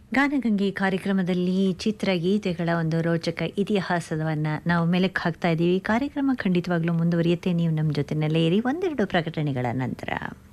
ಗಾನಗಂಗೆ ಕಾರ್ಯಕ್ರಮದಲ್ಲಿ ಚಿತ್ರಗೀತೆಗಳ ಒಂದು ರೋಚಕ ಇತಿಹಾಸವನ್ನು ನಾವು ಮೆಲುಕು ಹಾಕ್ತಾ ಇದ್ದೀವಿ ಕಾರ್ಯಕ್ರಮ ಖಂಡಿತವಾಗ್ಲೂ ಮುಂದುವರಿಯುತ್ತೆ ನೀವು ನಮ್ಮ ಜೊತೆನಲ್ಲೇ ಇರಿ ಒಂದೆರಡು ಪ್ರಕಟಣೆಗಳ ನಂತರ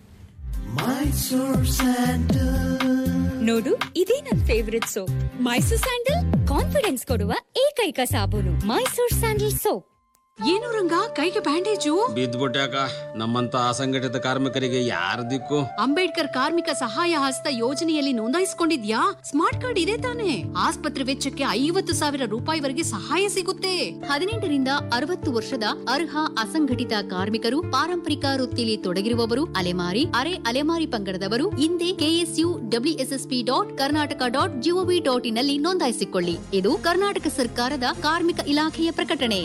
ನೋಡು ಇದೇ ನನ್ favourite soap Mysore sandal confidence ಕೊಡುವ ಏಕೈಕ ಸಾಬೂನು ಮೈಸೂರ್ ಸ್ಯಾಂಡಲ್ ಸೋಪ್ ಏನು ರಂಗ ಕೈಗೆ ಬ್ಯಾಂಡೇಜು ಬಿದ್ದ್ಬಿಟ್ಯಾಕ ನಮ್ಮಂತ ಅಸಂಘಟಿತ ಕಾರ್ಮಿಕರಿಗೆ ಯಾರ ದಿಕ್ಕು ಅಂಬೇಡ್ಕರ್ ಕಾರ್ಮಿಕ ಸಹಾಯ ಹಸ್ತ ಯೋಜನೆಯಲ್ಲಿ ನೋಂದಾಯಿಸಿಕೊಂಡಿದ್ಯಾ ಸ್ಮಾರ್ಟ್ ಕಾರ್ಡ್ ಇದೆ ತಾನೆ ಆಸ್ಪತ್ರೆ ವೆಚ್ಚಕ್ಕೆ ಐವತ್ತು ಸಾವಿರ ರೂಪಾಯಿವರೆಗೆ ಸಹಾಯ ಸಿಗುತ್ತೆ ಹದಿನೆಂಟರಿಂದ ಅರವತ್ತು ವರ್ಷದ ಅರ್ಹ ಅಸಂಘಟಿತ ಕಾರ್ಮಿಕರು ಪಾರಂಪರಿಕ ವೃತ್ತಿಲಿ ತೊಡಗಿರುವವರು ಅಲೆಮಾರಿ ಅರೆ ಅಲೆಮಾರಿ ಪಂಗಡದವರು ಹಿಂದೆ KSU WSSP dot Karnataka dot gov dot in ನಲ್ಲಿ ನೋಂದಾಯಿಸಿಕೊಳ್ಳಿ ಇದು ಕರ್ನಾಟಕ ಸರ್ಕಾರದ ಕಾರ್ಮಿಕ ಇಲಾಖೆಯ ಪ್ರಕಟಣೆ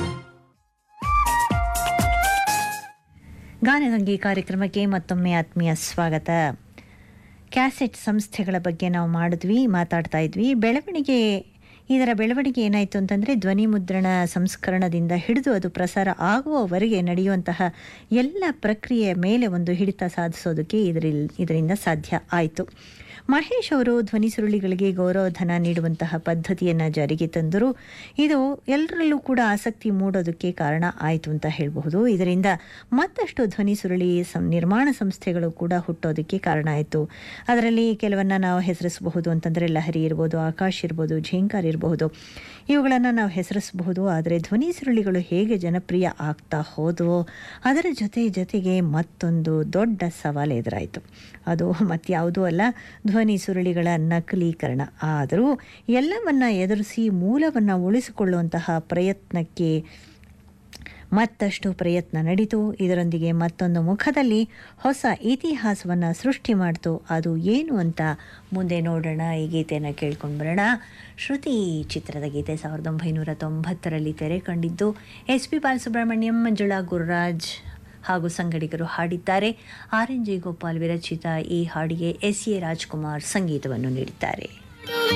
ಗಾನಗಂಗೆ ಕಾರ್ಯಕ್ರಮಕ್ಕೆ ಮತ್ತೊಮ್ಮೆ ಆತ್ಮೀಯ ಸ್ವಾಗತ ಕ್ಯಾಸೆಟ್ ಸಂಸ್ಥೆಗಳ ಬಗ್ಗೆ ನಾವು ಮಾಡಿದ್ವಿ ಮಾತಾಡ್ತಾ ಇದ್ವಿ ಬೆಳವಣಿಗೆ ಇದರ ಬೆಳವಣಿಗೆ ಏನಾಯಿತು ಅಂತಂದರೆ ಧ್ವನಿ ಮುದ್ರಣ ಸಂಸ್ಕರಣದಿಂದ ಹಿಡಿದು ಅದು ಪ್ರಸಾರ ಆಗುವವರೆಗೆ ನಡೆಯುವಂತಹ ಎಲ್ಲ ಪ್ರಕ್ರಿಯೆಯ ಮೇಲೆ ಒಂದು ಹಿಡಿತ ಸಾಧಿಸೋದಕ್ಕೆ ಇದರಿಲ್ ಇದರಿಂದ ಸಾಧ್ಯ ಆಯಿತು ಮಹೇಶ್ ಅವರು ಧ್ವನಿ ಸುರುಳಿಗಳಿಗೆ ಗೌರವಧನ ನೀಡುವಂತಹ ಪದ್ಧತಿಯನ್ನು ಜಾರಿಗೆ ತಂದರು ಇದು ಎಲ್ಲರಲ್ಲೂ ಕೂಡ ಆಸಕ್ತಿ ಮೂಡೋದಕ್ಕೆ ಕಾರಣ ಆಯಿತು ಅಂತ ಹೇಳಬಹುದು ಇದರಿಂದ ಮತ್ತಷ್ಟು ಧ್ವನಿ ಸುರುಳಿ ಸಂ ನಿರ್ಮಾಣ ಸಂಸ್ಥೆಗಳು ಕೂಡ ಹುಟ್ಟೋದಕ್ಕೆ ಕಾರಣ ಆಯಿತು ಅದರಲ್ಲಿ ಕೆಲವನ್ನ ನಾವು ಹೆಸರಿಸಬಹುದು ಅಂತಂದರೆ ಲಹರಿ ಇರ್ಬೋದು ಆಕಾಶ್ ಇರ್ಬೋದು ಝೇಂಕಾರ್ ಇರಬಹುದು ಇವುಗಳನ್ನು ನಾವು ಹೆಸರಿಸಬಹುದು ಆದರೆ ಧ್ವನಿ ಸುರುಳಿಗಳು ಹೇಗೆ ಜನಪ್ರಿಯ ಆಗ್ತಾ ಹೋದವೋ ಅದರ ಜೊತೆ ಜೊತೆಗೆ ಮತ್ತೊಂದು ದೊಡ್ಡ ಸವಾಲು ಎದುರಾಯಿತು ಅದು ಮತ್ಯಾವುದೂ ಅಲ್ಲ ಧ್ವನಿ ಸುರುಳಿಗಳ ನಕಲೀಕರಣ ಆದರೂ ಎಲ್ಲವನ್ನ ಎದುರಿಸಿ ಮೂಲವನ್ನು ಉಳಿಸಿಕೊಳ್ಳುವಂತಹ ಪ್ರಯತ್ನಕ್ಕೆ ಮತ್ತಷ್ಟು ಪ್ರಯತ್ನ ನಡೀತು ಇದರೊಂದಿಗೆ ಮತ್ತೊಂದು ಮುಖದಲ್ಲಿ ಹೊಸ ಇತಿಹಾಸವನ್ನು ಸೃಷ್ಟಿ ಮಾಡ್ತು ಅದು ಏನು ಅಂತ ಮುಂದೆ ನೋಡೋಣ ಈ ಗೀತೆಯನ್ನು ಕೇಳ್ಕೊಂಡು ಬರೋಣ ಶ್ರುತಿ ಚಿತ್ರದ ಗೀತೆ ಸಾವಿರದ ಒಂಬೈನೂರ ತೊಂಬತ್ತರಲ್ಲಿ ತೆರೆ ಕಂಡಿದ್ದು ಎಸ್ ಪಿ ಬಾಲಸುಬ್ರಹ್ಮಣ್ಯಂ ಮಂಜುಳಾ ಗುರುರಾಜ್ ಹಾಗೂ ಸಂಗಡಿಗರು ಹಾಡಿದ್ದಾರೆ ಆರ್ ಎನ್ ಜಿ ಗೋಪಾಲ್ ವಿರಚಿತ ಈ ಹಾಡಿಗೆ ಎಸ್ ಎ ರಾಜ್ಕುಮಾರ್ ಸಂಗೀತವನ್ನು ನೀಡಿದ್ದಾರೆ